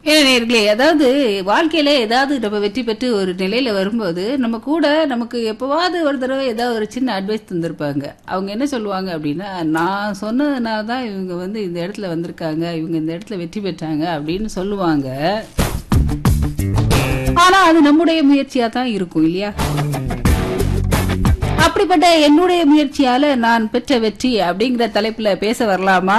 ஏன் நேர்களே அதாவது வாழ்க்கையில ஏதாவது நம்ம வெற்றி பெற்று ஒரு நிலையில வரும்போது நம்ம கூட நமக்கு எப்பவாவது ஒரு தடவை ஏதாவது ஒரு சின்ன அட்வைஸ் தந்திருப்பாங்க அவங்க என்ன சொல்லுவாங்க அப்படின்னா நான் சொன்னதுனால தான் இவங்க வந்து இந்த இடத்துல வந்திருக்காங்க இவங்க இந்த இடத்துல வெற்றி பெற்றாங்க அப்படின்னு சொல்லுவாங்க ஆனா அது நம்முடைய முயற்சியா தான் இருக்கும் இல்லையா அப்படிப்பட்ட என்னுடைய முயற்சியால நான் பெற்ற வெற்றி அப்படிங்கிற தலைப்புல பேச வரலாமா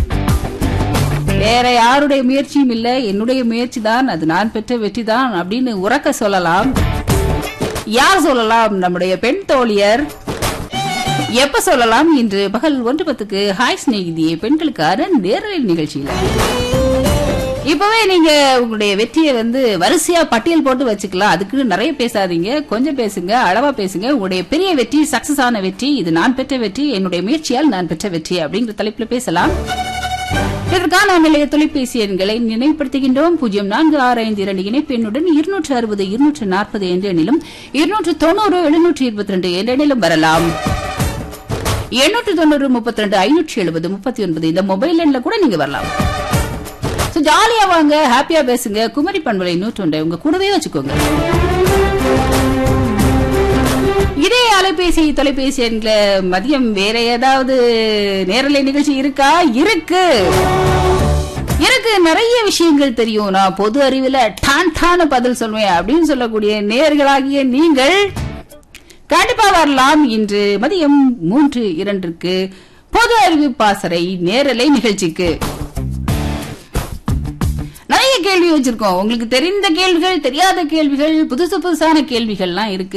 வேற யாருடைய முயற்சியும் இல்ல என்னுடைய முயற்சி தான் அது நான் பெற்ற வெற்றி தான் அப்படின்னு உறக்க சொல்லலாம் யார் சொல்லலாம் நம்முடைய பெண் தோழியர் எப்ப சொல்லலாம் இன்று பகல் ஒன்று பத்துக்கு ஹாய் சிநேகிதியே பெண்களுக்கான நேரலை நிகழ்ச்சியில இப்பவே நீங்க உங்களுடைய வெற்றியை வந்து வரிசையா பட்டியல் போட்டு வச்சுக்கலாம் அதுக்குன்னு நிறைய பேசாதீங்க கொஞ்சம் பேசுங்க அளவா பேசுங்க உங்களுடைய பெரிய வெற்றி சக்சஸ் ஆன வெற்றி இது நான் பெற்ற வெற்றி என்னுடைய முயற்சியால் நான் பெற்ற வெற்றி அப்படிங்கிற தலைப்புல பேசலாம் இதற்கான நிலைய தொலைபேசி எண்களை நினைவுபடுத்துகின்றோம் பூஜ்ஜியம் நான்கு ஆறு ஐந்து இரண்டு இணைப்பு எண்ணுடன் இருநூற்று அறுபது இருநூற்று நாற்பது என்ற எண்ணிலும் இருநூற்று தொண்ணூறு எழுநூற்று இருபத்தி ரெண்டு என்ற எண்ணிலும் வரலாம் எண்ணூற்று தொண்ணூறு முப்பத்தி ரெண்டு ஐநூற்றி எழுபது முப்பத்தி ஒன்பது இந்த மொபைல் எண்ணில் கூட நீங்க வரலாம் ஸோ ஜாலியா வாங்க ஹாப்பியா பேசுங்க குமரி பண்பலை நூற்றொன்றை உங்க கூடவே வச்சுக்கோங்க இதே அலைபேசி தொலைபேசி என்கிற மதியம் வேற ஏதாவது நேரலை நிகழ்ச்சி இருக்கா இருக்கு எனக்கு நிறைய விஷயங்கள் தெரியும் நான் பொது அறிவுல டான் டான பதில் சொல்வேன் அப்படின்னு சொல்லக்கூடிய நேர்களாகிய நீங்கள் கண்டிப்பா வரலாம் இன்று மதியம் மூன்று இரண்டிற்கு பொது அறிவு பாசறை நேரலை நிகழ்ச்சிக்கு நிறைய கேள்வி வச்சிருக்கோம் உங்களுக்கு தெரிந்த கேள்விகள் தெரியாத கேள்விகள் புதுசு புதுசான கேள்விகள்லாம் இருக்கு